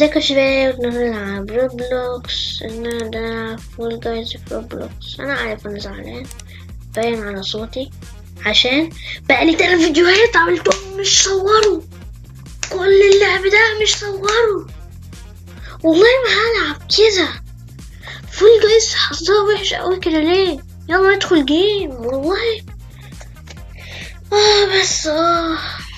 ازيكم يا شباب نلعب روبلوكس نلعب فول جايز في روبلوكس انا عارف انا زعلان باين على صوتي عشان بقالي تلات فيديوهات عملتهم مش صوروا كل اللعب ده مش صوروا والله ما هلعب كده فول جايز حظها وحش اوي كده ليه يلا ندخل جيم والله اه بس اه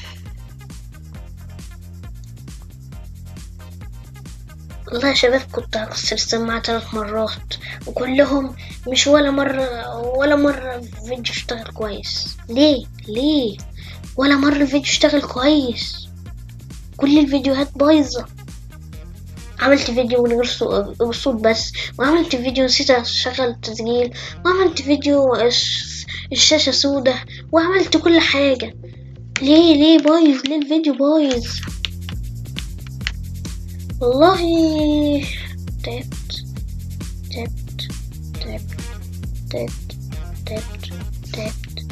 والله يا شباب كنت هكسر السماعة ثلاث مرات وكلهم مش ولا مرة ولا مرة الفيديو اشتغل كويس ليه ليه ولا مرة الفيديو اشتغل كويس كل الفيديوهات بايظة عملت فيديو من غير صو- صوت بس وعملت فيديو نسيت اشغل التسجيل وعملت فيديو الش- الشاشة سودة وعملت كل حاجة ليه ليه بايظ ليه الفيديو بايظ والله تعبت تعبت تعبت تعبت تعبت تعبت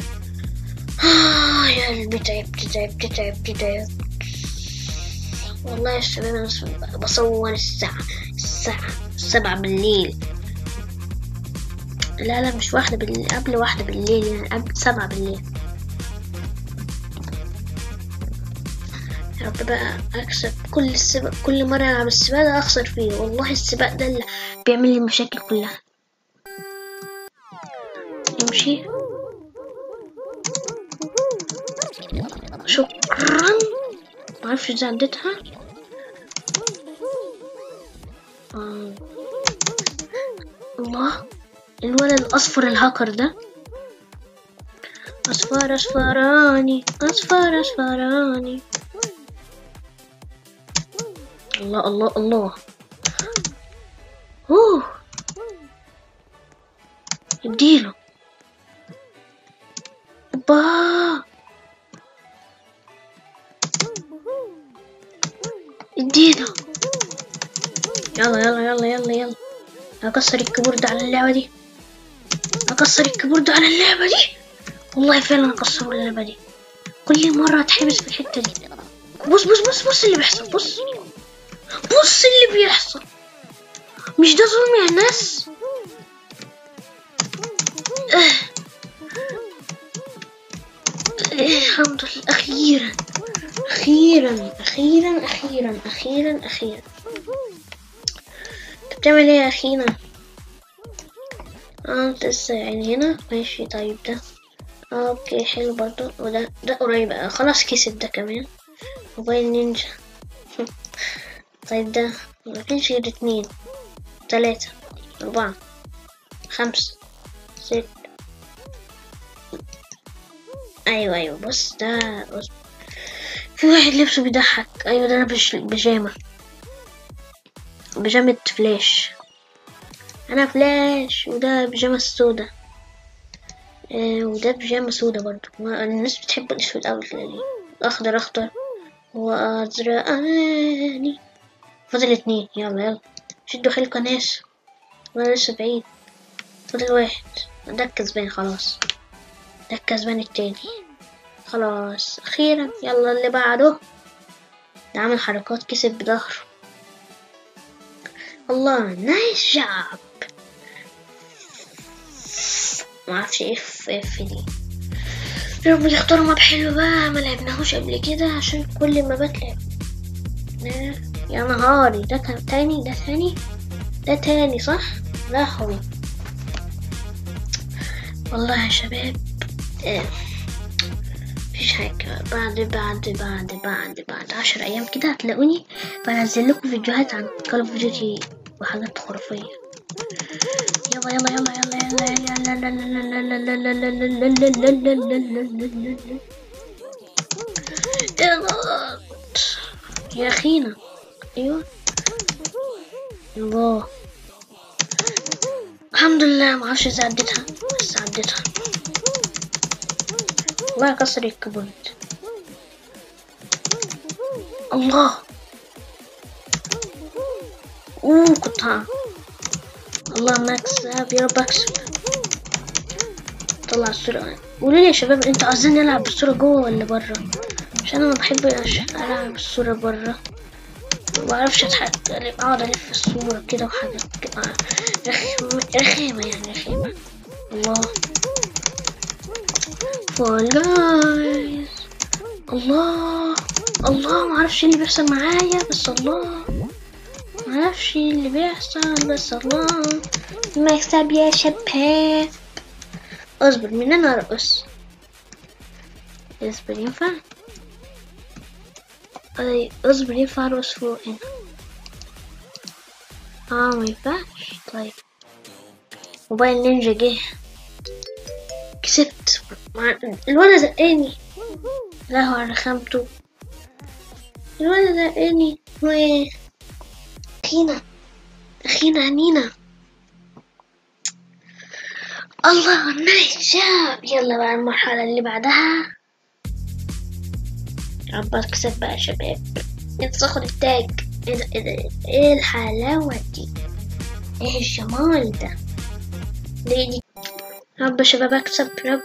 آه يا قلبي تعبت تعبت تعبت تعبت والله يا شباب أنا س- بصور الساعة الساعة سبعة بالليل لا لا مش واحدة بالليل قبل واحدة بالليل يعني قبل سبعة بالليل يا رب بقى أكسب كل السباق كل مرة ألعب السباق ده أخسر فيه والله السباق ده اللي بيعمل لي المشاكل كلها يمشي شكرا معرفش ازاي عديتها آه. الله الولد الأصفر الهاكر ده أصفر أصفراني أصفر أصفراني الله الله الله اوه اديله با اديله يلا يلا يلا يلا يلا اكسر الكيبورد على اللعبة دي اكسر الكيبورد على اللعبة دي والله فعلا اكسر اللعبة دي كل مرة اتحبس في الحتة دي بص بص بص بص اللي بيحصل بص بص اللي بيحصل مش ده ظلم يا ناس آه. آه، الحمد لله أخيرا أخيرا أخيرا أخيرا أخيرا أخيرا أنت بتعمل إيه يا أخينا؟ اه انت لسه يعني هنا ماشي طيب ده آه، اوكي حلو برضو وده ده قريب آه، خلاص كسب ده كمان موبايل نينجا طيب ده مفيش غير اتنين تلاتة أربعة خمسة ستة أيوة أيوة بص ده بص في واحد لبسه بيضحك أيوة ده لابس بيجامة بيجامة فلاش أنا فلاش وده بيجامة سودا آه وده بيجامة سودا برضو ما- الناس بتحب الأسود أوي تلاقيه أخضر أخضر وأزرقاني فاضل اتنين يلا يلا شدوا حيلكوا يا ناس وانا لسه بعيد فاضل واحد ده الكسبان خلاص ده الكسبان التاني خلاص اخيرا يلا اللي بعده ده عمل حركات كسب بظهره الله نايس جاب معرفش اف اف دي يا رب يختاروا ماب حلو بقى ما لعبناهوش قبل كده عشان كل ما بتلعب آه، يا نهاري ده كان تاني ده تاني ده تاني صح لهوي والله يا شباب آه، مفيش حاجة بعد بعد بعد بعد بعد عشر أيام كده هتلاقوني بنزل لكم فيديوهات عن كول اوف ديوتي وحاجات خرافية يلا يلا يلا يلا يلا يلا يلا يا أخينا أيوة الله الحمد لله ما اعرفش ازاي عديتها بس عديتها الله كسر الكيبورد الله اوه كنت ها الله ما اكسب يا رب اكسب طلع الصورة قولوا لي يا شباب انتوا عايزين نلعب بالصورة جوه ولا بره عشان انا ما بحبش العب الصورة بره معرفش اتحرك اقعد الف الصورة كده وحاجات كده رخيمة رخيمة يعني رخيمة الله فول جايز الله الله معرفش ايه اللي بيحصل معايا بس الله معرفش ايه اللي بيحصل بس الله مكسب يا شباب اصبر من انا ارقص اصبر ينفع اي اصبر ينفع ارقص فوق هنا اه ما ينفعش طيب موبايل نينجا جه كسبت مع... الولد زقني لا هو على رخامته الولد زقني و أخينا أخينا نينا الله نايس جاب يلا بقى المرحلة اللي بعدها عبال اكسب بقى يا شباب يتاخد التاج ايه ده ايه ده ايه الحلاوة دي ايه الجمال ده دي دي رب يا شباب اكسب رب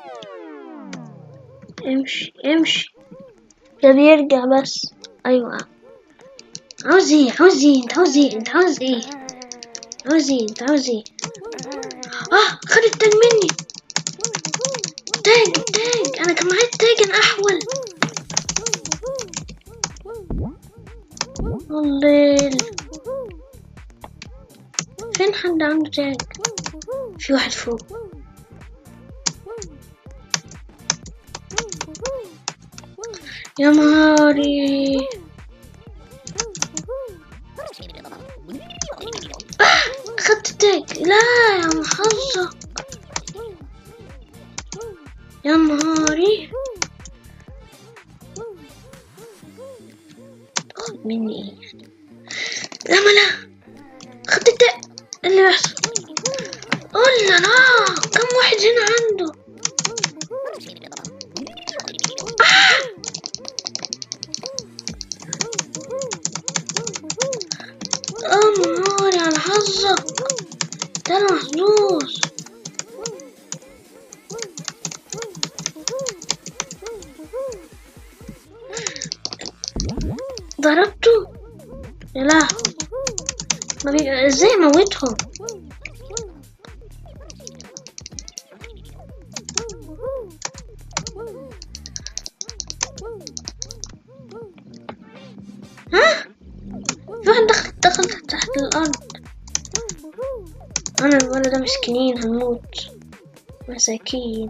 امشي امشي ده بيرجع بس ايوه عاوز ايه عاوز ايه انت عاوز ايه انت عاوز ايه عاوز ايه انت عاوز ايه اه خد التاج مني تاج تاج انا كان معايا التاج انا احول الليل فين حد عنده تاج في واحد فوق يا نهاري آه، خدت التاج لا يا محظك يا نهاري خد مني ايه لا ما لا خدت التاج إيه اللي بيحصل قول لا كم واحد هنا عنده آه! اه نهاري على حظك ده انا محظوظ ضربته يا لهوي ما بي... ازاي موتهم ها في واحد دخل دخل تحت الأرض أنا الولد ده مسكينين هنموت مساكين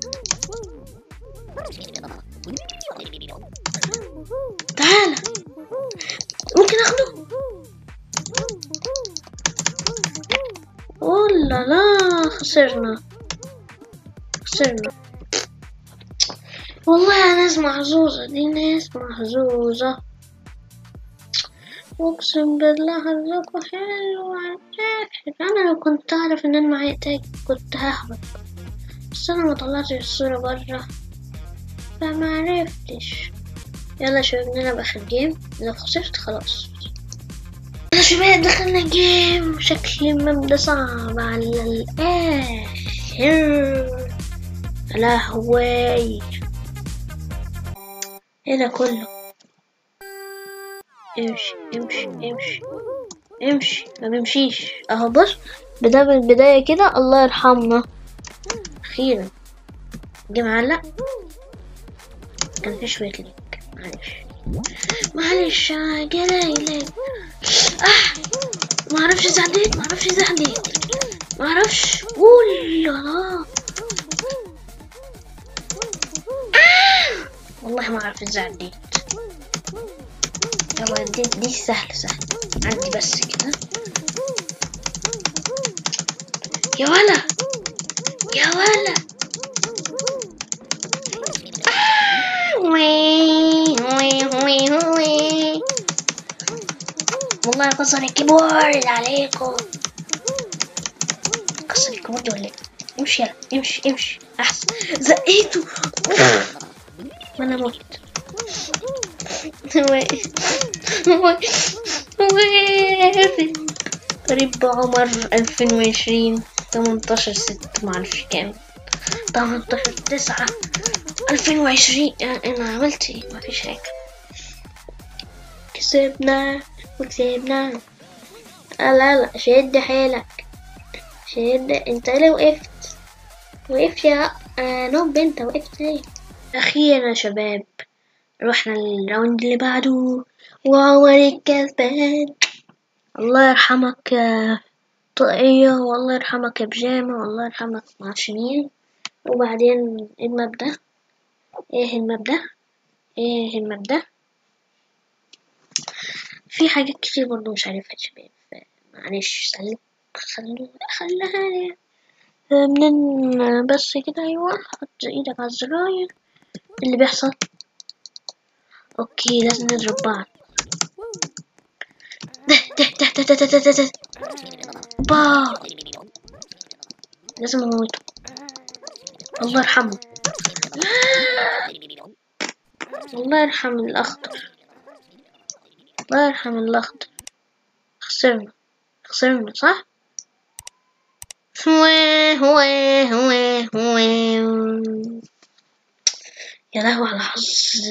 تعالى ممكن اخده ولا لا خسرنا خسرنا والله يا ناس محظوظة دي ناس محظوظة اقسم بالله حظكوا حلو على الاخر انا لو كنت اعرف ان انا معايا تاج كنت ههبط بس انا ما طلعتش الصورة برا فما عرفتش يلا شباب نلعب اخر جيم لو خسرت خلاص يلا شباب دخلنا جيم شكل مبدأ صعب على الاخر يا لهوي ايه ده كله امشي امشي امشي امشي ما بيمشيش اهو بص بدا من البداية كده الله يرحمنا اخيرا جه معلق كان في شوية ليك معلش معلش جاي لك اه ما اعرفش ازاي عديت ما اعرفش ازاي عديت ما اعرفش قول لا آه! والله ما اعرف ازاي عديت يلا دي, دي سهلة سهلة عندي بس كده يا ولا يا ولا آه! وي وي وي وي والله كسر الكيبورد عليكم كسر الكيبورد ولا ايه امشي يلا امشي امشي احسن زقيته ما انا مت قريب عمر ألفين وعشرين تمنتاشر ست معرفش كام تمنتاشر تسعة ألفين وعشرين أنا عملت ايه مفيش حاجة كسبنا وكسبنا لا لا لا شد حيلك شد انت ليه وقفت وقفت يا آه نوب انت وقفت ليه اخيرا يا شباب رحنا الراوند اللي بعده وهو الكسبان الله يرحمك يا طاقية والله يرحمك يا بجامة والله يرحمك معشمين وبعدين المبدأ ايه المبدأ ايه المبدأ في حاجات كتير برضه مش عارفها يا شباب معلش خليك خلو خليها لي من بس كده ايوه حط ايدك على الزراير اللي بيحصل اوكي لازم نضرب بعض ده ده ده ده ده ده ده ده با لازم اموته الله يرحمه الله يرحم الاخضر الله يرحم الاخضر خسرنا خسرنا صح هو هو هو هو يا لهوي على حظ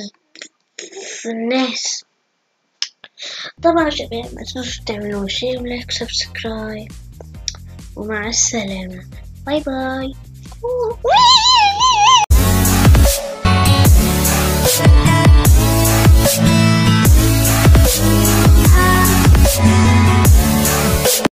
الناس طبعا يا شباب ما تنسوش تعملوا شير ولايك وسبسكرايب ومع السلامة باي باي